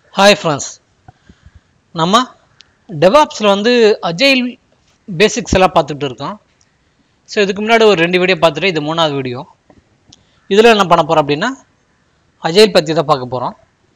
hi friends நம்ம டெவாப்ஸில் வந்து agile basics எல்லாம் பார்த்துட்டு இருக்கோம் ஸோ இதுக்கு முன்னாடி ஒரு ரெண்டு வீடியோ பார்த்துட்டு இது மூணாவது வீடியோ இதில் என்ன பண்ண போகிறோம் அப்படின்னா அஜைல் பற்றி தான் பார்க்க போகிறோம்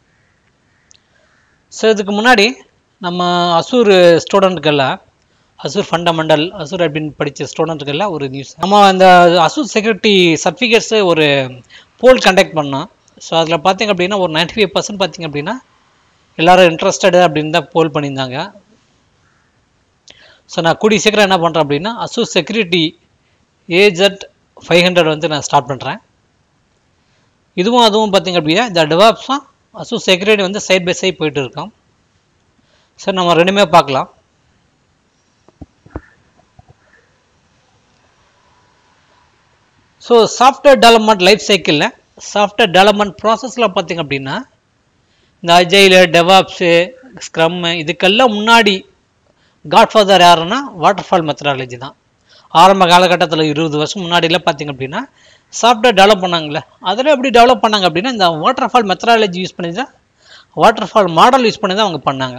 ஸோ இதுக்கு முன்னாடி நம்ம அசூர் ஸ்டூடெண்ட்டுக்கெல்லாம் அசூர் ஃபண்டமெண்டல் அசூர் அப்படின்னு படித்த ஸ்டூடெண்ட்டுக்கெல்லாம் ஒரு நியூஸ் நம்ம அந்த அசூர் செக்யூரிட்டி சர்டிஃபிகேட்ஸு ஒரு போல் கண்டக்ட் பண்ணோம் ஸோ அதில் பார்த்தீங்க அப்படின்னா ஒரு 95% ஃபைவ் பர்சன்ட் பார்த்தீங்க அப்படின்னா எல்லாரும் இன்ட்ரெஸ்டடு அப்படின்னு தான் போல் பண்ணியிருந்தாங்க ஸோ நான் கூடிய சீக்கிரம் என்ன பண்ணுறேன் அப்படின்னா அசூர் செக்யூரிட்டி ஏஜெட் ஃபைவ் ஹண்ட்ரட் வந்து நான் ஸ்டார்ட் பண்ணுறேன் இதுவும் அதுவும் பார்த்தீங்க அப்படின்னா இந்த டெவாப்ஸும் அசூர் செக்யூரிட்டி வந்து சைட் பை சைட் போயிட்டு இருக்கோம் சார் நம்ம ரெண்டுமே பார்க்கலாம் ஸோ சாஃப்ட்வேர் டெவலப்மெண்ட் லைஃப் சைக்கிளில் சாஃப்ட்வேர் டெவலப்மெண்ட் ப்ராசஸில் பார்த்தீங்க அப்படின்னா இந்த அஜைலு டெவாப்ஸு ஸ்க்ரம்மு இதுக்கெல்லாம் முன்னாடி காட்ஃபாதர் யாருன்னா வாட்டர்ஃபால் மெத்தடாலஜி தான் ஆரம்ப காலகட்டத்தில் இருபது வருஷம் முன்னாடிலாம் பார்த்தீங்க அப்படின்னா சாஃப்ட்வேர் டெவலப் பண்ணாங்களே அதில் எப்படி டெவலப் பண்ணாங்க அப்படின்னா இந்த வாட்டர்ஃபால் மெத்தடாலஜி யூஸ் பண்ணி தான் வாட்டர்ஃபால் மாடல் யூஸ் பண்ணி தான் அவங்க பண்ணாங்க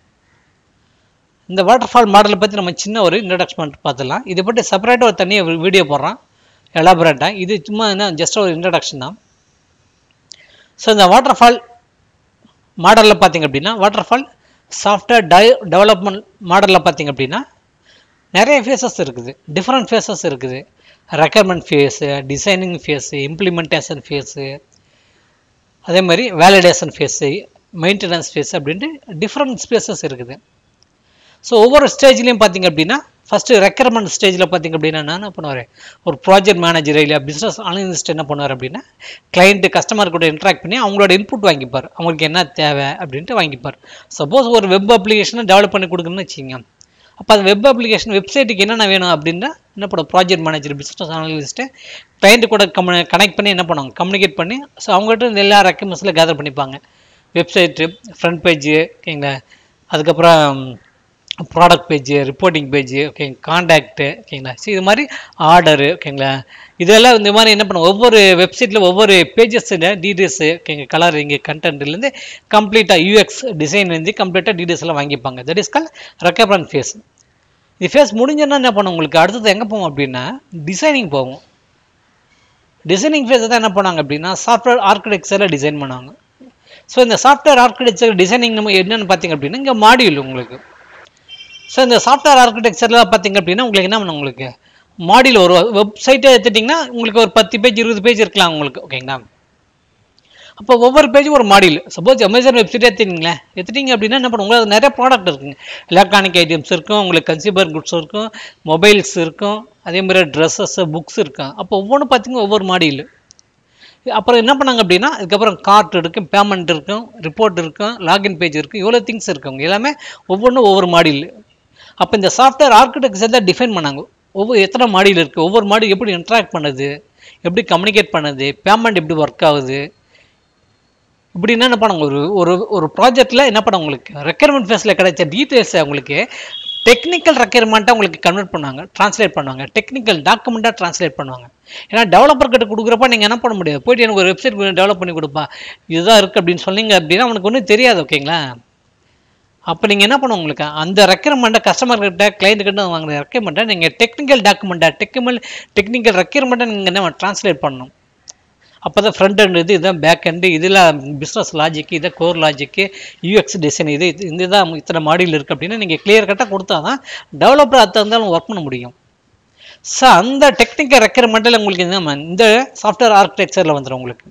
இந்த வாட்டர்ஃபால் மாடலை பற்றி நம்ம சின்ன ஒரு இன்ட்ரடக்ஷன் பார்த்துலாம் இதை பற்றி செப்பரேட்டாக ஒரு தனியாக வீடியோ போடுறோம் எலாபரேட்டாக இது சும்மா என்ன ஜஸ்ட் ஒரு இன்ட்ரடக்ஷன் தான் ஸோ இந்த வாட்டர்ஃபால் மாடலில் பார்த்தீங்க அப்படின்னா வாட்டர்ஃபால் சாஃப்ட்வேர் டை டெவலப்மெண்ட் மாடலில் பார்த்தீங்க அப்படின்னா நிறைய ஃபேஸஸ் இருக்குது டிஃப்ரெண்ட் ஃபேஸஸ் இருக்குது recommend phase designing phase implementation phase அதே மாதிரி வேலிடேஷன் ஃபேஸு மெயின்டெனன்ஸ் ஃபேஸ் அப்படின்ட்டு டிஃப்ரெண்ட் ஸ்பேசஸ் இருக்குது ஸோ ஒவ்வொரு ஸ்டேஜ்லேயும் பார்த்தீங்க அப்படின்னா ஃபஸ்ட்டு ரெக்கமெண்ட் ஸ்டேஜில் பார்த்தீங்க அப்படின்னா நான் என்ன பண்ணுவார் ஒரு ப்ராஜெக்ட் மேனேஜர் இல்லை பிஸ்னஸ் அனலிஸ்ட் என்ன பண்ணுவார் அப்படின்னா கிளைண்ட்டு கஸ்டமர் கூட இன்ட்ராக்ட் பண்ணி அவங்களோட இன்புட் வாங்கிப்பார் அவங்களுக்கு என்ன தேவை அப்படின்ட்டு வாங்கிப்பார் சப்போஸ் ஒரு வெப் அப்ளிகேஷனை டெவலப் பண்ணி கொடுக்கணும்னு வச்சுங்க அப்போ அந்த வெப் அப்ளிகேஷன் வெப்சைட்டுக்கு என்னென்ன வேணும் அப்படின்னா என்ன பண்ணும் project manager business analyst client கூட கம்யூ கனெக்ட் பண்ணி என்ன பண்ணுவாங்க கம்யூனிகேட் பண்ணி ஸோ அவங்ககிட்ட இந்த எல்லா ரெக்கமெண்ட்ஸில் கேதர் பண்ணிப்பாங்க வெப்சைட்டு ஃப்ரண்ட் பேஜு ஓகேங்களா அதுக்கப்புறம் ப்ராடக்ட் பேஜ் ரிப்போர்ட்டிங் பேஜ் ஓகேங்க காண்டாக்டு ஓகேங்களா ஸோ இது மாதிரி ஆர்டரு ஓகேங்களா இதெல்லாம் இந்த மாதிரி என்ன பண்ணும் ஒவ்வொரு வெப்சைட்டில் ஒவ்வொரு பேஜஸில் டீடைல்ஸு ஓகேங்க கலர் இங்கே கண்டென்ட்லேருந்து கம்ப்ளீட்டாக யூஎக்ஸ் டிசைன்லேருந்து கம்ப்ளீட்டாக டீடைல்ஸ் எல்லாம் வாங்கிப்பாங்க that is call recommend phase இது ஃபேஸ் முடிஞ்சோன்னா என்ன பண்ணும் உங்களுக்கு அடுத்தது எங்கே போவோம் அப்படின்னா டிசைனிங் போவோம் டிசைனிங் ஃபேஸ் தான் என்ன பண்ணாங்க அப்படின்னா சாஃப்ட்வேர் ஆர்கிடெக்சரில் டிசைன் பண்ணுவாங்க ஸோ இந்த சாஃப்ட்வேர் ஆர்கிடெக்சர் டிசைனிங் நம்ம என்னென்னு பார்த்தீங்க அப்படின்னா இங்கே மாடியூல் உங்களுக்கு ஸோ இந்த சாஃப்ட்வேர் ஆர்கிடெக்சரில் பார்த்தீங்க அப்படின்னா உங்களுக்கு என்ன பண்ணும் உங்களுக்கு மாடியில் ஒரு வெப்சைட்டை எடுத்துட்டிங்கன்னா உங்களுக்கு ஒரு பத்து பேஜ் இருபது பேஜ் இருக்கலாம் உங்களுக்கு ஓகேங்களா அப்போ ஒவ்வொரு பேஜும் ஒரு மாடியில் சப்போஸ் அமேசான் வெப்சைட் எடுத்துட்டீங்களேன் எடுத்துட்டீங்க அப்படின்னா என்ன பண்ணும் உங்களுக்கு நிறைய ப்ராடக்ட் இருக்குங்க எலக்ட்ரானிக் ஐட்டம்ஸ் இருக்கும் உங்களுக்கு கன்சியூமர் குட்ஸ் இருக்கும் மொபைல்ஸ் இருக்கும் அதே மாதிரி ட்ரெஸ்ஸஸ் புக்ஸ் இருக்கும் அப்போ ஒவ்வொன்றும் பார்த்தீங்கன்னா ஒவ்வொரு மாடியில் அப்புறம் என்ன பண்ணாங்க அப்படின்னா அதுக்கப்புறம் கார்ட் இருக்கும் பேமெண்ட் இருக்கும் ரிப்போர்ட் இருக்கும் லாகின் பேஜ் இருக்கும் இவ்வளோ திங்ஸ் இருக்குங்க எல்லாமே ஒவ்வொன்றும் ஒவ்வொரு மாடியில் அப்போ இந்த சாஃப்ட்வேர் ஆர்கிடெக்சர் தான் டிஃபைன் பண்ணாங்க ஒவ்வொரு எத்தனை மாடியில் இருக்குது ஒவ்வொரு மாடி எப்படி இன்ட்ராக்ட் பண்ணுது எப்படி கம்யூனிகேட் பண்ணுது பேமெண்ட் எப்படி ஒர்க் ஆகுது இப்படி என்ன பண்ணாங்க ஒரு ஒரு ஒரு ப்ராஜெக்டில் என்ன பண்ண உங்களுக்கு ரெக்யர்மெண்ட் ஃபேஸில் கிடைச்ச டீட்டெயில்ஸை உங்களுக்கு டெக்னிக்கல் ரெக்யர்மெண்ட்டாக உங்களுக்கு கன்வெர்ட் பண்ணுவாங்க ட்ரான்ஸ்லேட் பண்ணுவாங்க டெக்னிக்கல் டாக்குமெண்ட்டாக ட்ரான்ஸ்லேட் பண்ணுவாங்க ஏன்னா டெவலப்பர் கிட்ட கொடுக்குறப்ப நீங்கள் என்ன பண்ண முடியாது போயிட்டு எனக்கு ஒரு வெப்சைட் டெவலப் பண்ணி கொடுப்பா இதுதான் இருக்குது அப்படின்னு சொன்னீங்க அப்படின்னா அவனுக்கு ஒன்றும் தெரியாது ஓகேங்களா அப்போ நீங்கள் என்ன பண்ணுவோம் உங்களுக்கு அந்த ரெக்யர்மெண்ட்டை கஸ்டமர் கிட்ட கிளைண்ட் கிட்ட வாங்குற ரெக்யர்மெண்ட்டை நீங்கள் டெக்னிக்கல் டாக்குமெண்ட்டாக டெக்னிக்கல் டெக்னிக்கல் ரெக்யர்மெண்ட்டை நீங்கள் என்ன ட்ரான்ஸ்லேட் பண்ணணும் அப்போ தான் ஃப்ரண்ட் எண்ட் இது இதுதான் பேக் எண்டு இதில் பிஸ்னஸ் லாஜிக்கு இதை கோர் லாஜிக்கு யூஎக்ஸ் டிசைன் இது இது இந்த தான் இத்தனை மாடியில் இருக்குது அப்படின்னா நீங்கள் கிளியர் கட்டாக கொடுத்தா தான் டெவலப்பர் அதை இருந்தாலும் ஒர்க் பண்ண முடியும் ஸோ அந்த டெக்னிக்கல் ரெக்யர்மெண்ட்டில் உங்களுக்கு என்ன இந்த சாஃப்ட்வேர் ஆர்கிடெக்சரில் வந்துடும் உங்களுக்கு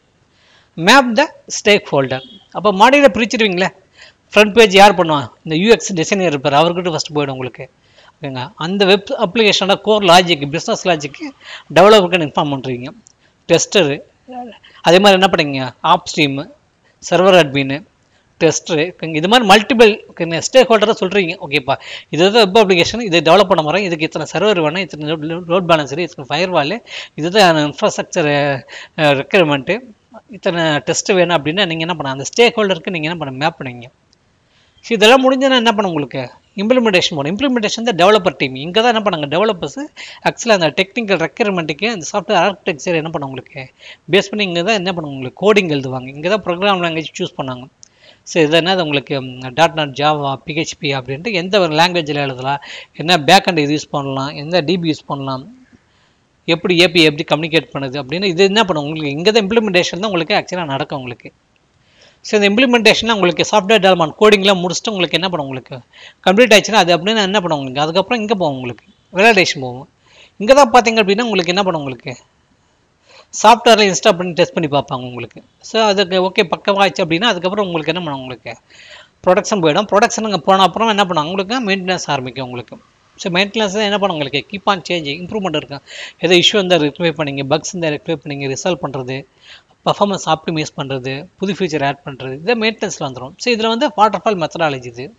மேப் த ஸ்டேக் ஹோல்டர் அப்போ மாடியில் பிரிச்சிருவீங்களே ஃப்ரண்ட் பேஜ் யார் பண்ணுவான் இந்த யூஎக்ஸ் டிசைனர் இருப்பார் அவர்கிட்ட ஃபஸ்ட் போயிடும் உங்களுக்கு ஓகேங்க அந்த வெப் அப்ளிகேஷனோட கோர் லாஜிக் பிஸ்னஸ் லாஜிக்கு டெவலப்பருக்கு இன்ஃபார்ம் பண்ணுறீங்க டெஸ்டரு அதே மாதிரி என்ன பண்ணுறீங்க ஆப் ஸ்ட்ரீமு சர்வர் அட்மின்னு டெஸ்டரு இது மாதிரி மல்டிபிள் ஸ்டேக் ஹோல்டராக சொல்கிறீங்க ஓகேப்பா இதுதான் வெப் அப்ளிகேஷன் இதை டெவலப் பண்ண போகிறேன் இதுக்கு இத்தனை சர்வர் வேணும் இத்தனை லோட் பேலன்ஸரு இத்தனை ஃபயர் வாலு இதுதான் இன்ஃப்ராஸ்ட்ரக்சர் ரெக்குயர்மெண்ட்டு இத்தனை டெஸ்ட் வேணும் அப்படின்னா நீங்கள் என்ன பண்ண அந்த ஸ்டேக் ஹோல்டருக்கு நீங்கள் என்ன பண்ண மேப் பண்ணுவீங்க ஸோ இதெல்லாம் முடிஞ்சதுன்னா என்ன பண்ண உங்களுக்கு இம்ப்ளிமெண்டேஷன் போகணும் இம்ப்ளிமெண்டேஷன் தான் டெவலப்பர் டீம் இங்கே தான் என்ன பண்ணாங்க டெவலப்பர்ஸ் ஆக்சுவலாக அந்த டெக்னிக்கல் ரெக்யர்மெண்ட்டுக்கு அந்த சாஃப்ட்வேர் ஆர்கிடெக்சர் என்ன பண்ண உங்களுக்கு பேஸ் பண்ணி இங்கே தான் என்ன பண்ணுங்க உங்களுக்கு கோடிங் எழுதுவாங்க இங்கே தான் ப்ரோக்ராம் லாங்குவேஜ் சூஸ் பண்ணாங்க ஸோ இது என்னது உங்களுக்கு டாட் நாட் ஜாவா பிஹெச்பி அப்படின்ட்டு எந்த ஒரு லாங்குவேஜில் எழுதலாம் என்ன பேக்கண்ட் இது யூஸ் பண்ணலாம் எந்த டிபி யூஸ் பண்ணலாம் எப்படி ஏபி எப்படி கம்யூனிகேட் பண்ணுது அப்படின்னு இது என்ன பண்ணும் உங்களுக்கு இங்கே தான் இம்ப்ளிமெண்டேஷன் தான் உங்களுக்கு ஆக்சுவலாக நடக்கும் உங்களுக்கு ஸோ இந்த இம்ப்ளிமெண்டேஷனில் உங்களுக்கு சாஃப்ட்வேர் டெவலப்மெண்ட் கோடிங்லாம் முடிச்சுட்டு உங்களுக்கு என்ன பண்ணும் உங்களுக்கு கம்ப்ளீட் ஆயிடுச்சுன்னா அது அப்படின்னு என்ன பண்ணும் உங்களுக்கு அதுக்கப்புறம் இங்கே போகும் உங்களுக்கு வேலிடேஷன் போகும் இங்கே தான் பார்த்தீங்க அப்படின்னா உங்களுக்கு என்ன பண்ணும் உங்களுக்கு சாஃப்ட்வேரில் இன்ஸ்டால் பண்ணி டெஸ்ட் பண்ணி பார்ப்பாங்க உங்களுக்கு ஸோ அதுக்கு ஓகே பக்கமாகிடுச்சு அப்படின்னா அதுக்கப்புறம் உங்களுக்கு என்ன பண்ணும் உங்களுக்கு ப்ரொடக்ஷன் போயிடும் ப்ரொடக்ஷன் அங்கே போன அப்புறம் என்ன பண்ணும் உங்களுக்கு மெயின்டெனன்ஸ் ஆரம்பிக்கும் உங்களுக்கு ஸோ மெயின்டெனன்ஸ் என்ன பண்ணும் உங்களுக்கு கீப் ஆன் சேஞ்ச் இம்ப்ரூவ்மெண்ட் இருக்கும் ஏதோ இஷ்யூ இருந்தால் ரெக்டிஃபை பண்ணிங்க பக்ஸ் இருந்தால் ரெக்டிஃபை பண்ணிங்க ரிசால்வ் பண்ணுறது பர்ஃபார்மன்ஸ் ஆப்டிமைஸ் பண்ணுறது புது ஃபீச்சர் ஆட் பண்ணுறது இதை மெயின்டெனன்ஸில் வந்துடும் ஸோ இதில் வந்து வாட்டர்ஃபால் மெத்தடாலஜி இது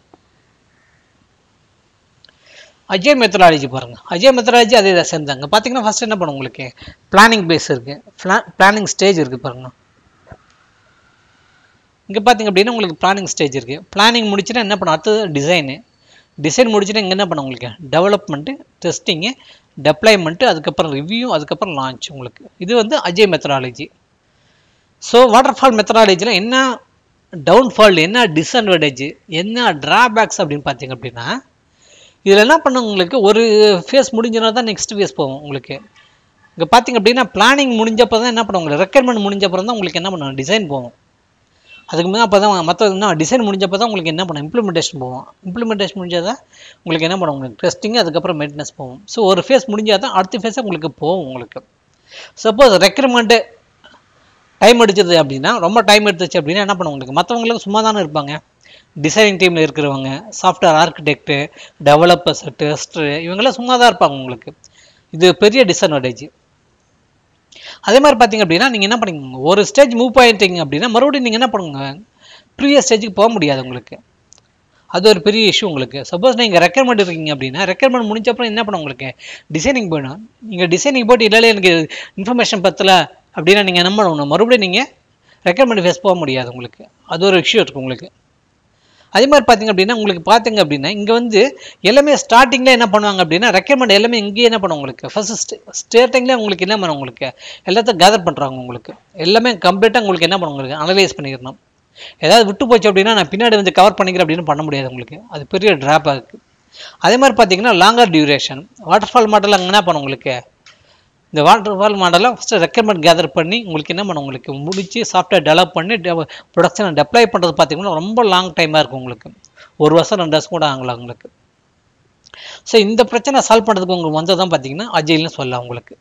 அஜய் மெத்தடாலஜி பாருங்கள் அஜய் மெத்தடாலஜி அதே தான் சேர்ந்தாங்க பார்த்தீங்கன்னா ஃபஸ்ட் என்ன பண்ணும் உங்களுக்கு பிளானிங் பேஸ் இருக்குது பிளானிங் ஸ்டேஜ் இருக்குது பாருங்க இங்கே பார்த்தீங்க அப்படின்னா உங்களுக்கு பிளானிங் ஸ்டேஜ் இருக்குது பிளானிங் முடிச்சுன்னா என்ன பண்ணும் அடுத்தது டிசைனு டிசைன் முடிச்சுட்டு இங்கே என்ன பண்ணும் உங்களுக்கு டெவலப்மெண்ட்டு டெஸ்டிங்கு டெப்ளாய்மெண்ட்டு அதுக்கப்புறம் ரிவ்யூ அதுக்கப்புறம் லான்ச் உங்களுக்கு இது வந்து அஜய் மெத்தடாலஜி ஸோ வாட்டர்ஃபால் மெத்தடாலஜியில் என்ன டவுன்ஃபால் என்ன டிஸ்அட்வான்டேஜ் என்ன ட்ராபேக்ஸ் அப்படின்னு பார்த்தீங்க அப்படின்னா இதில் என்ன பண்ணும் உங்களுக்கு ஒரு ஃபேஸ் முடிஞ்சனா தான் நெக்ஸ்ட் ஃபேஸ் போகும் உங்களுக்கு இங்கே பார்த்தீங்க அப்படின்னா பிளானிங் முடிஞ்சப்போ தான் என்ன பண்ணும் உங்களுக்கு ரெக்கமெண்ட் முடிஞ்சப்பறம் தான் உங்களுக்கு என்ன பண்ணும் டிசைன் போகும் அதுக்கு முன்னாடி அப்போ தான் மற்ற என்ன டிசைன் முடிஞ்சப்போ தான் உங்களுக்கு என்ன பண்ணும் இம்ப்ளிமெண்டேஷன் போகும் இம்ப்ளிமெண்டேஷன் முடிஞ்சால் தான் உங்களுக்கு என்ன பண்ணும் உங்களுக்கு டெஸ்டிங் அதுக்கப்புறம் மெயின்டெனன்ஸ் போகும் ஸோ ஒரு ஃபேஸ் முடிஞ்சால் தான் அடுத்த ஃபேஸே உங்களுக்கு போகும் உங்களுக்கு சப்போஸ் ரெக்ரூட்மெண்ட்டு டைம் எடுத்தது அப்படின்னா ரொம்ப டைம் எடுத்துச்சு அப்படின்னா என்ன பண்ணும் உங்களுக்கு மற்றவங்களுக்கு சும்மா தானே இருப்பாங்க டிசைனிங் டீமில் இருக்கிறவங்க சாஃப்ட்வேர் ஆர்கிடெக்ட்டு டெவலப்பர்ஸ் டெஸ்டரு இவங்கெல்லாம் சும்மா தான் இருப்பாங்க உங்களுக்கு இது பெரிய டிஸ்அட்வான்டேஜ் அதே மாதிரி பார்த்தீங்க அப்படின்னா நீங்கள் என்ன பண்ணுங்க ஒரு ஸ்டேஜ் மூவ் பண்ணிட்டீங்க அப்படின்னா மறுபடியும் நீங்கள் என்ன பண்ணுங்க ப்ரீவியஸ் ஸ்டேஜுக்கு போக முடியாது உங்களுக்கு அது ஒரு பெரிய இஷ்யூ உங்களுக்கு சப்போஸ் நீங்கள் ரெக்கமெண்ட் இருக்கீங்க அப்படின்னா ரெக்கமெண்ட் முடிஞ்ச அப்புறம் என்ன பண்ணும் உங்களுக்கு டிசைனிங் போயிடும் நீங்கள் டிசைனிங் போட்டு இல்லை எனக்கு இன்ஃபர்மேஷன் பத்தல அப்படின்னா நீங்கள் என்ன பண்ணணும் மறுபடியும் நீங்கள் ரெக்கமெண்ட் ஃபேஸ் போக முடியாது உங்களுக்கு அது ஒரு இஷ்யூ இருக்குது உங்களுக்கு அதே மாதிரி பார்த்தீங்க அப்படின்னா உங்களுக்கு பார்த்தீங்க அப்படின்னா இங்கே வந்து எல்லாமே ஸ்டார்டிங்கில் என்ன பண்ணுவாங்க அப்படின்னா ரெக்கமெண்ட் எல்லாமே இங்கேயே என்ன பண்ணும் உங்களுக்கு ஃபர்ஸ்ட் ஸ்டார்டிங்கில் உங்களுக்கு என்ன பண்ணும் உங்களுக்கு எல்லாத்தையும் கேதர் பண்ணுறாங்க உங்களுக்கு எல்லாமே கம்ப்ளீட்டாக உங்களுக்கு என்ன பண்ணும் உங்களுக்கு அனலைஸ் பண்ணிடணும் ஏதாவது விட்டு போச்சு அப்படின்னா நான் பின்னாடி வந்து கவர் பண்ணிக்கிறேன் அப்படின்னு பண்ண முடியாது உங்களுக்கு அது பெரிய ட்ராப்பாக இருக்குது அதே மாதிரி பார்த்தீங்கன்னா லாங்கர் டியூரேஷன் வாட்டர்ஃபால் மாடல் அங்கே என்ன பண்ணும் உங்களுக்கு இந்த வாட்டர்ஃபால் மாடலை ஃபஸ்ட்டு ரெக்கமெண்ட் கேதர் பண்ணி உங்களுக்கு என்ன பண்ணும் உங்களுக்கு முடிச்சு சாஃப்ட்வேர் டெவலப் பண்ணி ப்ரொடக்ஷனை டெப்ளை பண்ணுறது பார்த்தீங்கன்னா ரொம்ப லாங் டைமாக இருக்கும் உங்களுக்கு ஒரு வருஷம் ரெண்டு வருஷம் கூட ஆகலாம் உங்களுக்கு ஸோ இந்த பிரச்சனை சால்வ் பண்ணுறதுக்கு உங்களுக்கு வந்தது தான் பார்த்தீங்கன்னா அஜய்னு சொல்லலாம் உங்களுக்கு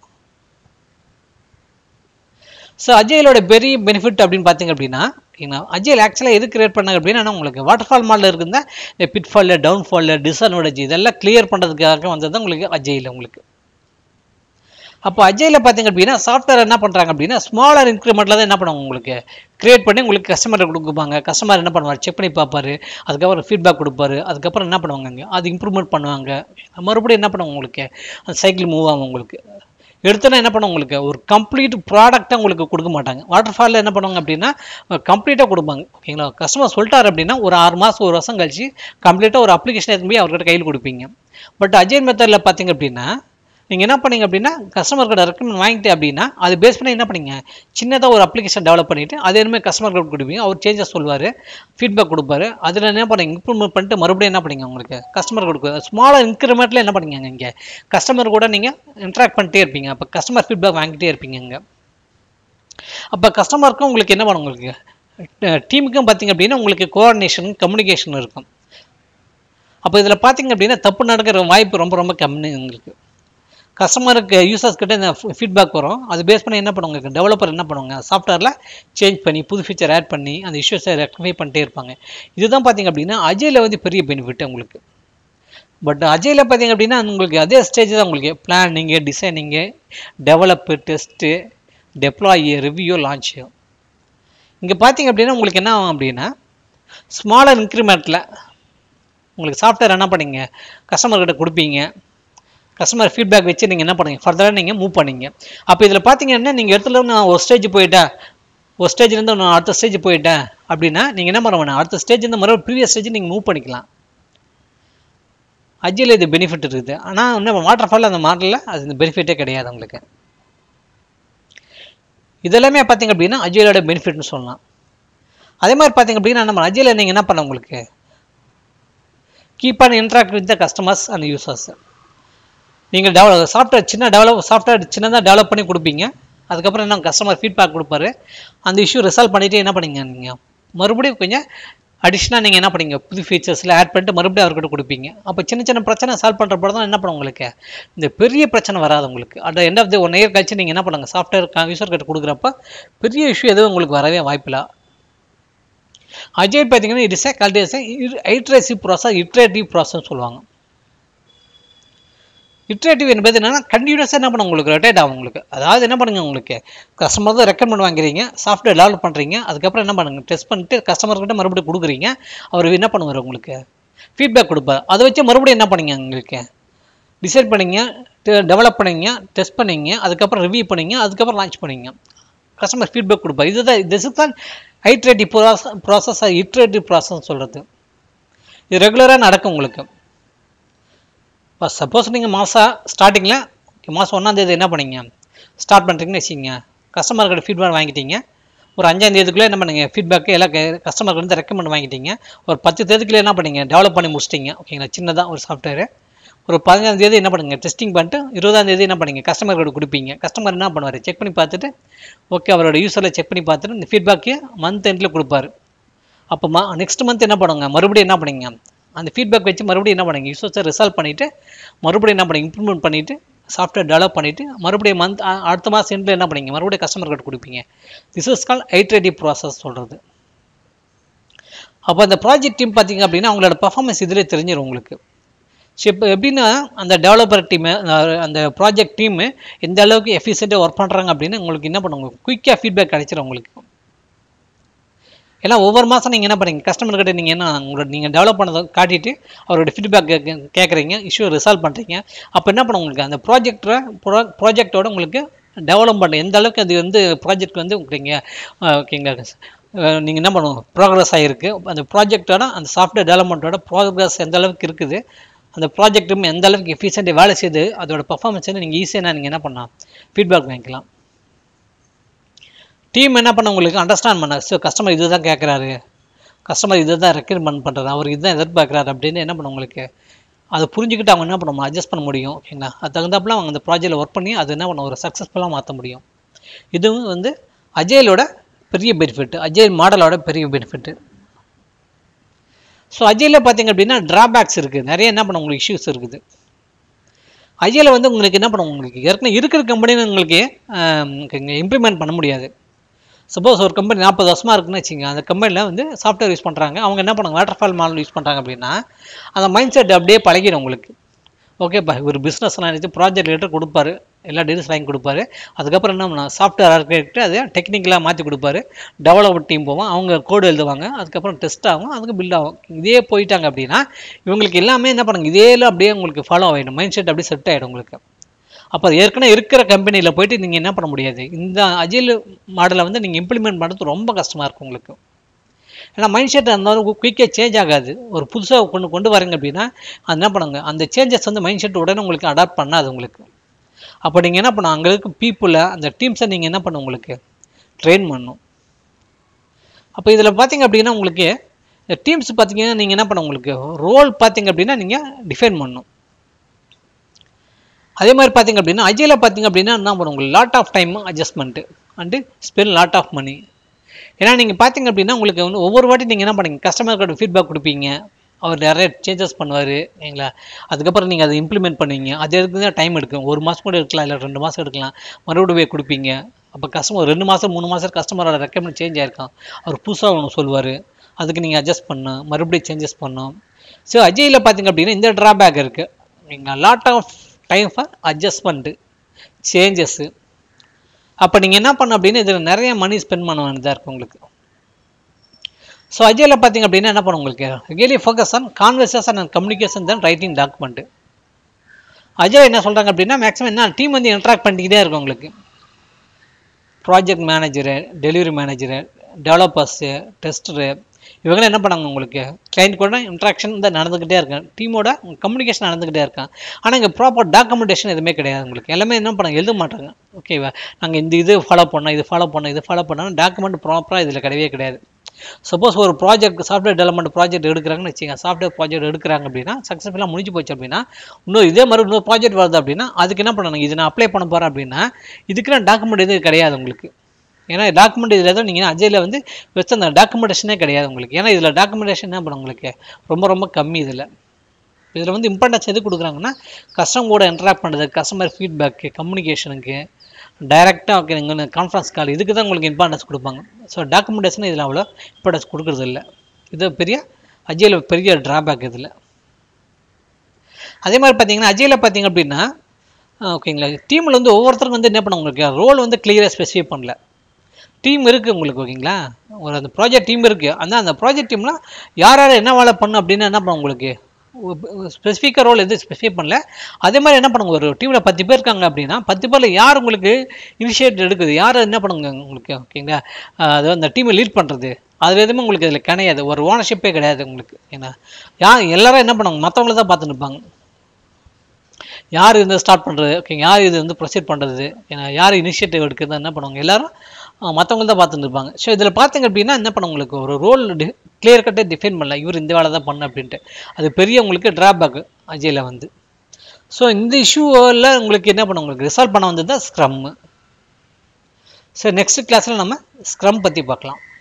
ஸோ அஜயலோட பெரிய பெனிஃபிட் அப்படின்னு பார்த்தீங்க அப்படின்னா அஜயல் ஆக்சுவலாக எது கிரியேட் பண்ணாங்க அப்படின்னா உங்களுக்கு வாட்டர்ஃபால் மாடல் இருக்குந்தா இந்த பிட்ஃபால் டவுன்ஃபால் டிஸ்அட்வான்டேஜ் இதெல்லாம் கிளியர் பண்ணுறதுக்காக வந்தது தான் உங்களுக்கு அஜயில் உங்களுக்கு அப்போ அஜயில் பார்த்தீங்க அப்படின்னா சாஃப்ட்வேர் என்ன பண்ணுறாங்க அப்படின்னா ஸ்மாலர் இன்க்ரிமெண்ட்டில் தான் என்ன பண்ணுவாங்க உங்களுக்கு கிரியேட் பண்ணி உங்களுக்கு கஸ்டமர் கொடுப்பாங்க கஸ்டமர் என்ன பண்ணுவார் செக் பண்ணி பார்ப்பாரு அதுக்கப்புறம் ஃபீட்பேக் கொடுப்பாரு அதுக்கப்புறம் என்ன பண்ணுவாங்க அது இம்ப்ரூவ்மெண்ட் பண்ணுவாங்க மறுபடியும் என்ன பண்ணுவாங்க உங்களுக்கு அந்த சைக்கிள் மூவ் ஆகும் உங்களுக்கு எடுத்தோன்னா என்ன பண்ணுவாங்க உங்களுக்கு ஒரு கம்ப்ளீட் ப்ராடக்ட்டை உங்களுக்கு கொடுக்க மாட்டாங்க வாட்டர் ஃபாலில் என்ன பண்ணுவாங்க அப்படின்னா கம்ப்ளீட்டாக கொடுப்பாங்க ஓகேங்களா கஸ்டமர் சொல்லிட்டார் அப்படின்னா ஒரு ஆறு மாதம் ஒரு வருஷம் கழிச்சு கம்ப்ளீட்டாக ஒரு அப்ளிகேஷன் எடுத்து போய் அவர்கிட்ட கையில் கொடுப்பீங்க பட் அஜய் மெத்தடில் பார்த்தீங்க அப்படின்னா நீங்கள் என்ன பண்ணீங்க அப்படின்னா கஸ்டமர் கிட்ட ரெக்கமெண்ட் வாங்கிட்டு அப்படின்னா அது பேஸ் பண்ணி என்ன பண்ணீங்க சின்னதாக ஒரு அப்ளிகேஷன் டெவலப் பண்ணிவிட்டு அது இனிமேல் கஸ்டமர் கிட்ட கொடுப்பீங்க அவர் சேஞ்சஸ் சொல்லுவார் ஃபீட்பேக் கொடுப்பாரு அதில் என்ன பண்ணீங்க இம்ப்ரூவ்மெண்ட் பண்ணிட்டு மறுபடியும் என்ன பண்ணீங்க உங்களுக்கு கஸ்டமர் கொடுக்க ஸ்மாலர் இன்க்ரிமெண்ட்டில் என்ன பண்ணீங்க இங்கே கஸ்டமர் கூட நீங்கள் இன்ட்ராக்ட் பண்ணிட்டே இருப்பீங்க அப்போ கஸ்டமர் ஃபீட்பேக் வாங்கிட்டே இருப்பீங்க இங்கே அப்போ கஸ்டமருக்கும் உங்களுக்கு என்ன பண்ணும் உங்களுக்கு டீமுக்கும் பார்த்தீங்க அப்படின்னா உங்களுக்கு கோஆர்டினேஷன் கம்யூனிகேஷன் இருக்கும் அப்போ இதில் பார்த்தீங்க அப்படின்னா தப்பு நடக்கிற வாய்ப்பு ரொம்ப ரொம்ப கம்மி உங்களுக்கு கஸ்டமருக்கு யூசர்ஸ் கிட்ட இந்த ஃபீட்பேக் வரும் அது பேஸ் பண்ணி என்ன பண்ணுவாங்க டெவலப்பர் என்ன பண்ணுவாங்க சாஃப்ட்வேரில் சேஞ்ச் பண்ணி புது ஃபீச்சர் ஆட் பண்ணி அந்த இஷ்யூஸை ரெக்டிஃபை பண்ணிட்டே இருப்பாங்க இதுதான் பார்த்தீங்க அப்படின்னா அஜயில் வந்து பெரிய பெனிஃபிட் உங்களுக்கு பட் அஜயில் பார்த்தீங்க அப்படின்னா உங்களுக்கு அதே ஸ்டேஜ் தான் உங்களுக்கு planning designing develop test deploy review launch இங்கே பார்த்தீங்க அப்படின்னா உங்களுக்கு என்ன ஆகும் அப்படின்னா ஸ்மாலர் இன்க்ரிமெண்ட்டில் உங்களுக்கு சாஃப்ட்வேர் என்ன பண்ணீங்க கஸ்டமர்கிட்ட கொடுப்பீங்க கஸ்டமர் ஃபீட்பேக் வச்சு நீங்கள் என்ன பண்ணுங்க ஃபர்தராக நீங்கள் மூவ் பண்ணீங்க அப்போ இதில் பார்த்தீங்கன்னா நீங்கள் இடத்துல நான் ஒரு ஸ்டேஜ் போயிட்டேன் ஒரு ஸ்டேஜ்லேருந்து நான் அடுத்த ஸ்டேஜ் போயிட்டேன் அப்படின்னா நீங்கள் என்ன பண்ண வேணும் அடுத்த ஸ்டேஜ் இந்த மறுபடியும் ப்ரீவியஸ் ஸ்டேஜ் நீங்கள் மூவ் பண்ணிக்கலாம் அஜியில் இது பெனிஃபிட் இருக்குது ஆனால் இன்னும் வாட்டர் ஃபால் அந்த மாடலில் அது இந்த பெனிஃபிட்டே கிடையாது உங்களுக்கு இதெல்லாமே பார்த்தீங்க அப்படின்னா அஜியலோட பெனிஃபிட்னு சொல்லலாம் அதே மாதிரி பார்த்தீங்க அப்படின்னா நம்ம அஜியில் நீங்கள் என்ன பண்ண உங்களுக்கு keep on interact with the customers and users நீங்கள் டெவலப் சாஃப்ட்வேர் சின்ன டெவலப் சாஃப்ட்வேர் சின்னதாக டெவலப் பண்ணி கொடுப்பீங்க அதுக்கப்புறம் என்ன கஸ்டமர் ஃபீட்பேக் கொடுப்பாரு அந்த இஷ்யூ ரிசால்வ் பண்ணிவிட்டு என்ன பண்ணீங்க நீங்கள் மறுபடியும் கொஞ்சம் அடிஷ்னலாக நீங்கள் என்ன பண்ணீங்க புது ஃபீச்சர்ஸில் ஆட் பண்ணிட்டு மறுபடியும் அவர்கிட்ட கொடுப்பீங்க அப்போ சின்ன சின்ன பிரச்சனை சால்வ் பண்ணுறப்ப தான் என்ன பண்ணும் உங்களுக்கு இந்த பெரிய பிரச்சனை வராது உங்களுக்கு at end of the one year கழிச்சு நீங்கள் என்ன பண்ணுங்க சாஃப்ட்வேர் யூசர் கிட்ட கொடுக்குறப்ப பெரிய இஷ்யூ எதுவும் உங்களுக்கு வரவே வாய்ப்பில்லை அஜய் பார்த்தீங்கன்னா இட் இஸ் ஏ கல்டிஸ் ஐட்ரேசிவ் ப்ராசஸ் இட்ரேட்டிவ் ப்ராசஸ் சொல்லுவாங்க இட்ரேட்டிவ் என்பது என்னன்னா கண்டினியூஸாக என்ன பண்ண உங்களுக்கு ரொட்டேட் ஆகும் உங்களுக்கு அதாவது என்ன பண்ணுங்க உங்களுக்கு கஸ்டமர் தான் ரெக்கமெண்ட் வாங்குறீங்க சாஃப்ட்வேர் டெவலப் பண்ணுறீங்க அதுக்கப்புறம் என்ன பண்ணுங்க டெஸ்ட் பண்ணிட்டு கஸ்டமர்கிட்ட மறுபடியும் கொடுக்குறீங்க அவர் என்ன பண்ணுவார் உங்களுக்கு ஃபீட்பேக் கொடுப்பார் அதை வச்சு மறுபடியும் என்ன பண்ணீங்க உங்களுக்கு டிசைட் பண்ணீங்க டெவலப் பண்ணீங்க டெஸ்ட் பண்ணீங்க அதுக்கப்புறம் ரிவ்யூ பண்ணீங்க அதுக்கப்புறம் லான்ச் பண்ணீங்க கஸ்டமர் ஃபீட்பேக் கொடுப்பார் இதுதான் திஸ் இஸ் தான் iterative process process iterative process சொல்கிறது இது ரெகுலராக நடக்கும் உங்களுக்கு இப்போ சப்போஸ் நீங்கள் மாதம் ஸ்டார்டிங்கில் மாதம் ஒன்றாந்தேதி என்ன பண்ணீங்க ஸ்டார்ட் பண்ணுறீங்கன்னு வச்சுக்கிங்க கஸ்டமர்கிட்ட ஃபீட்பேக் வாங்கிட்டீங்க ஒரு அஞ்சாம் தேதிக்குள்ளே என்ன பண்ணுங்க ஃபீட்பேக்கு எல்லாம் கஸ்டமருக்கு வந்து ரெக்கமெண்ட் வாங்கிட்டீங்க ஒரு பத்து தேதிக்குள்ளே என்ன பண்ணீங்க டெவலப் பண்ணி முடிச்சிட்டிங்க ஓகேங்களா சின்னதாக ஒரு சாஃப்ட்வேர் ஒரு பதினஞ்சாம் தேதி என்ன பண்ணுங்க டெஸ்டிங் பண்ணிட்டு இருபதாம் தேதி என்ன பண்ணீங்க கஸ்டமர்கிட்ட கொடுப்பீங்க கஸ்டமர் என்ன பண்ணுவார் செக் பண்ணி பார்த்துட்டு ஓகே அவரோட யூஸரில் செக் பண்ணி பார்த்துட்டு இந்த ஃபீட்பேக்கு மந்த் எண்டில் கொடுப்பாரு அப்போ மா நெக்ஸ்ட் மந்த் என்ன பண்ணுங்க மறுபடியும் என்ன பண்ணீங்க அந்த ஃபீட்பேக் வச்சு மறுபடியும் என்ன பண்ணுங்க யூசர்ஸை ரிசால்வ் பண்ணிவிட்டு மறுபடியும் என்ன பண்ணுங்க இம்ப்ரூவ்மெண்ட் பண்ணிவிட்டு சாஃப்ட்வேர் டெவலப் பண்ணிவிட்டு மறுபடியும் மந்த் அடுத்த மாதம் எண்டில் என்ன பண்ணீங்க மறுபடியும் கஸ்டமர் கிட்ட கொடுப்பீங்க this is call iterative process சொல்கிறது அப்போ அந்த ப்ராஜெக்ட் டீம் பார்த்தீங்க அப்படின்னா அவங்களோட பர்ஃபார்மன்ஸ் இதிலே தெரிஞ்சிடும் உங்களுக்கு ஸோ இப்போ எப்படின்னா அந்த டெவலப்பர் டீமு அந்த ப்ராஜெக்ட் டீமு எந்த அளவுக்கு எஃபிஷியண்ட்டாக ஒர்க் பண்ணுறாங்க அப்படின்னு உங்களுக்கு என்ன பண்ணுவாங்க குயிக்காக ஃபீட்பேக் கிடைச்சிரும் உங்களுக்கு ஏன்னா ஒவ்வொரு மாதம் நீங்கள் என்ன பண்ணுறீங்க கஸ்டமர்கிட்ட நீங்கள் என்ன உங்களோட நீங்கள் டெவலப் பண்ணதை காட்டிட்டு அவரோட ஃபீட்பேக் கேட்குறீங்க இஷ்யூ ரிசால்வ் பண்ணுறீங்க அப்போ என்ன பண்ணும் உங்களுக்கு அந்த ப்ராஜெக்டை ப்ரோ ப்ராஜெக்டோட உங்களுக்கு டெவலப்மெண்ட் எந்த அளவுக்கு அது வந்து ப்ராஜெக்ட் வந்து உங்களுக்கு ஓகேங்க நீங்கள் என்ன பண்ணுவோம் ப்ராக்ரஸ் ஆகிருக்கு அந்த ப்ராஜெக்டோட அந்த சாஃப்ட்வேர் டெவலப்மெண்ட்டோட ப்ராக்ரஸ் எந்த அளவுக்கு இருக்குது அந்த ப்ராஜெக்ட்டும் எந்த அளவுக்கு எஃபிஷியண்ட்டாக வேலை செய்யுது அதோட பர்ஃபார்மன்ஸ் வந்து நீங்கள் ஈஸியாக நீங்கள் என்ன பண்ணலாம் ஃபீட்பேக் வாங்கிக்கலாம் டீம் என்ன பண்ண உங்களுக்கு அண்டர்ஸ்டாண்ட் பண்ண ஸோ கஸ்டமர் இது தான் கேட்குறாரு கஸ்டமர் இதை தான் ரெக்கமெண்ட் பண்ணுறாரு அவர் இதுதான் எதிர்பார்க்குறாரு அப்படின்னு என்ன பண்ண உங்களுக்கு அதை புரிஞ்சுக்கிட்டு அவங்க என்ன பண்ணுவோம் அட்ஜஸ்ட் பண்ண முடியும் ஓகேங்களா அது தகுந்தாப்புல அவங்க அந்த ப்ராஜெக்டில் ஒர்க் பண்ணி அது என்ன பண்ண ஒரு சக்ஸஸ்ஃபுல்லாக மாற்ற முடியும் இதுவும் வந்து அஜயலோட பெரிய பெனிஃபிட் அஜயல் மாடலோட பெரிய பெனிஃபிட்டு ஸோ அஜயில் பார்த்தீங்க அப்படின்னா ட்ராபேக்ஸ் இருக்குது நிறைய என்ன பண்ண உங்களுக்கு இஷ்யூஸ் இருக்குது அஜயில் வந்து உங்களுக்கு என்ன பண்ணும் உங்களுக்கு ஏற்கனவே இருக்கிற கம்பெனின்னு உங்களுக்கு இம்ப்ளிமெண்ட் பண்ண முடியாது சப்போஸ் ஒரு கம்பெனி நாற்பது வருஷமாக இருக்குன்னு வச்சுங்க அந்த கம்பெனியில் வந்து சாஃப்ட்வேர் யூஸ் பண்ணுறாங்க அவங்க என்ன பண்ணுவாங்க வாட்டர் ஃபால் மாடல் யூஸ் பண்ணுறாங்க அப்படின்னா அந்த மைண்ட் செட் அப்படியே பழகிடும் உங்களுக்கு ஓகேப்பா ஒரு பிஸ்னஸ்லாம் நினச்சி ப்ராஜெக்ட் லீடர் கொடுப்பாரு எல்லா டீல்ஸ் வாங்கி கொடுப்பாரு அதுக்கப்புறம் என்ன பண்ண சாஃப்ட்வேர் ஆர்கிடெக்ட் அதை டெக்னிக்கலாக மாற்றி கொடுப்பாரு டெவலப்மெண்ட் டீம் போவோம் அவங்க கோடு எழுதுவாங்க அதுக்கப்புறம் டெஸ்ட் ஆகும் அதுக்கு பில்ட் ஆகும் இதே போயிட்டாங்க அப்படின்னா இவங்களுக்கு எல்லாமே என்ன பண்ணுங்க இதே அப்படியே உங்களுக்கு ஃபாலோ ஆகிடும் மைண்ட் செட் அப்படியே செட் ஆகிடும் உங்களுக்கு அப்போ ஏற்கனவே இருக்கிற கம்பெனியில் போயிட்டு நீங்கள் என்ன பண்ண முடியாது இந்த அஜில் மாடலை வந்து நீங்கள் இம்ப்ளிமெண்ட் பண்ணுறது ரொம்ப கஷ்டமாக இருக்கும் உங்களுக்கு ஏன்னா மைண்ட் செட் அந்த அளவுக்கு குயிக்காக சேஞ்ச் ஆகாது ஒரு புதுசாக கொண்டு கொண்டு வரீங்க அப்படின்னா அது என்ன பண்ணுங்க அந்த சேஞ்சஸ் வந்து மைண்ட் செட் உடனே உங்களுக்கு அடாப்ட் பண்ணாது உங்களுக்கு அப்போ நீங்கள் என்ன பண்ணணும் அங்கே இருக்க பீப்புளை அந்த டீம்ஸை நீங்கள் என்ன பண்ணணும் உங்களுக்கு ட்ரெயின் பண்ணணும் அப்போ இதில் பார்த்தீங்க அப்படின்னா உங்களுக்கு இந்த டீம்ஸ் பார்த்தீங்கன்னா நீங்கள் என்ன பண்ண உங்களுக்கு ரோல் பார்த்தீங்க அப்படின்னா நீங்கள் டிஃபைன் பண்ணணும் அதே மாதிரி பார்த்தீங்க அப்படின்னா அஜயில் பார்த்தீங்க அப்படின்னா என்ன பண்ணும் உங்களுக்கு lot of time adjustment and spend lot of money ஏன்னா நீங்கள் பார்த்தீங்க அப்படின்னா உங்களுக்கு வந்து ஒவ்வொரு வாட்டி நீங்கள் என்ன பண்ணுங்க கஸ்டமர்கிட்ட ஃபீட்பேக் கொடுப்பீங்க அவர் நிறைய சேஞ்சஸ் பண்ணுவார் சரிங்களா அதுக்கப்புறம் நீங்கள் அதை இம்ப்ளிமெண்ட் பண்ணுவீங்க அது எடுத்து தான் டைம் எடுக்கும் ஒரு மாதம் கூட எடுக்கலாம் இல்லை ரெண்டு மாதம் எடுக்கலாம் மறுபடியும் போய் கொடுப்பீங்க அப்போ கஸ்டமர் ரெண்டு மாதம் மூணு மாதம் கஸ்டமரோட ரெக்கமெண்ட் சேஞ்ச் ஆயிருக்கும் அவர் புதுசாக ஒன்று சொல்லுவார் அதுக்கு நீங்கள் அட்ஜஸ்ட் பண்ணணும் மறுபடியும் சேஞ்சஸ் பண்ணணும் ஸோ அஜயில் பார்த்தீங்க அப்படின்னா இந்த ட்ராபேக் இருக்குது நீங்கள் lot of time for adjustment changes அப்போ நீங்கள் என்ன பண்ண அப்படின்னா இதில் நிறைய மணி ஸ்பெண்ட் பண்ண வேண்டியதாக இருக்குது உங்களுக்கு ஸோ அஜயில் பார்த்தீங்க அப்படின்னா என்ன பண்ணும் உங்களுக்கு really focus on conversation and communication தான் ரைட்டிங் டாக்குமெண்ட் அஜய் என்ன சொல்கிறாங்க அப்படின்னா மேக்ஸிமம் என்ன டீம் வந்து இன்ட்ராக்ட் பண்ணிக்கிட்டே இருக்கும் உங்களுக்கு project manager delivery manager developers tester இவங்களாம் என்ன பண்ணாங்க உங்களுக்கு கிளைண்ட் கூட இன்ட்ராக்ஷன் தான் நடந்துக்கிட்டே இருக்கேன் டீமோட கம்யூனிகேஷன் நடந்துக்கிட்டே இருக்கான் ஆனால் இங்கே ப்ராப்பர் டாக்குமெண்டேஷன் எதுவுமே கிடையாது உங்களுக்கு எல்லாமே என்ன பண்ணாங்க எழுத மாட்டாங்க ஓகேவா நாங்கள் இந்த இது ஃபாலோ பண்ணோம் இது ஃபாலோ பண்ணோம் இது ஃபாலோ பண்ணோம் டாக்குமெண்ட் ப்ராப்பராக இதில் கிடையவே கிடையாது சப்போஸ் ஒரு ப்ராஜெக்ட் சாஃப்ட்வேர் டெவலப்மெண்ட் ப்ராஜெக்ட் எடுக்கிறாங்கன்னு வச்சுங்க சாஃப்ட்வேர் ப்ராஜெக்ட் எடுக்கிறாங்க அப்படின்னா சக்ஸஸ்ஃபுல்லாக முடிஞ்சு போச்சு அப்படின்னா இன்னும் இதே மாதிரி இன்னொரு ப்ராஜெக்ட் வருது அப்படின்னா அதுக்கு என்ன பண்ணணும் இது நான் அப்ளை பண்ண போகிறேன் அப்படின்னா இதுக்குன்னு டாக்குமெண்ட் எதுவும் கிடையாது உங்களுக்கு ஏன்னா டாக்குமெண்ட் இதில் எதுவும் நீங்கள் அஜயில் வந்து வச்ச அந்த டாக்குமெண்டேஷனே கிடையாது உங்களுக்கு ஏன்னா இதில் டாக்குமெண்டேஷன் என்ன பண்ணும் உங்களுக்கு ரொம்ப ரொம்ப கம்மி இதில் இதில் வந்து இம்பார்ட்டன்ஸ் எது கொடுக்குறாங்கன்னா கஸ்டமர் கூட இன்ட்ராக்ட் பண்ணுறது கஸ்டமர் ஃபீட்பேக்கு கம்யூனிகேஷனுக்கு டைரெக்டாக ஓகே நீங்கள் கான்ஃபரன்ஸ் கால் இதுக்கு தான் உங்களுக்கு இம்பார்ட்டன்ஸ் கொடுப்பாங்க ஸோ டாக்குமெண்டேஷன் இதில் அவ்வளோ இம்பார்ட்டன்ஸ் கொடுக்குறது இல்லை இது பெரிய அஜயில் பெரிய ட்ராபேக் இதில் அதே மாதிரி பார்த்தீங்கன்னா அஜயில் பார்த்தீங்க அப்படின்னா ஓகேங்களா டீமில் வந்து ஒவ்வொருத்தருக்கும் வந்து என்ன பண்ண உங்களுக்கு ரோல் வந்து கிளியராக ஸ்பெசிஃபை பண்ணல டீம் இருக்குது உங்களுக்கு ஓகேங்களா ஒரு அந்த ப்ராஜெக்ட் டீம் இருக்குது அந்த அந்த ப்ராஜெக்ட் டீம்லாம் யார் யார் என்ன வேலை பண்ணும் அப்படின்னு என்ன பண்ணும் உங்களுக்கு ஸ்பெசிஃபிக்காக ரோல் எதுவும் ஸ்பெசிஃபை பண்ணல அதே மாதிரி என்ன பண்ணுங்க ஒரு டீமில் பத்து பேர் இருக்காங்க அப்படின்னா பத்து பேரில் யார் உங்களுக்கு இனிஷியேட் எடுக்குது யார் என்ன பண்ணுங்க உங்களுக்கு ஓகேங்களா அது அந்த டீமை லீட் பண்ணுறது அதில் எதுவுமே உங்களுக்கு இதில் கிடையாது ஒரு ஓனர்ஷிப்பே கிடையாது உங்களுக்கு ஏன்னா யார் எல்லாரும் என்ன பண்ணுவாங்க மற்றவங்கள தான் பார்த்துட்டு இருப்பாங்க யார் இது ஸ்டார்ட் பண்ணுறது ஓகே யார் இது வந்து ப்ரொசீட் பண்ணுறது ஏன்னா யார் இனிஷியேட்டிவ் எடுக்கிறது என்ன பண்ணுவாங்க எல்லாரும் மற்றவங்க தான் பார்த்துட்டு இருப்பாங்க ஸோ இதில் பார்த்தீங்க அப்படின்னா என்ன பண்ண உங்களுக்கு ஒரு ரோல் கிளியர் கட்டே டிஃபைன் பண்ணல இவர் இந்த வேலை தான் பண்ண அப்படின்ட்டு அது பெரிய உங்களுக்கு ட்ராபேக் அஜயில் வந்து ஸோ இந்த இஷ்யூவில் உங்களுக்கு என்ன பண்ண உங்களுக்கு ரிசால்வ் பண்ண வந்தது தான் ஸ்க்ரம்மு ஸோ நெக்ஸ்ட் கிளாஸில் நம்ம ஸ்க்ரம் பற்றி பார்க்கலாம்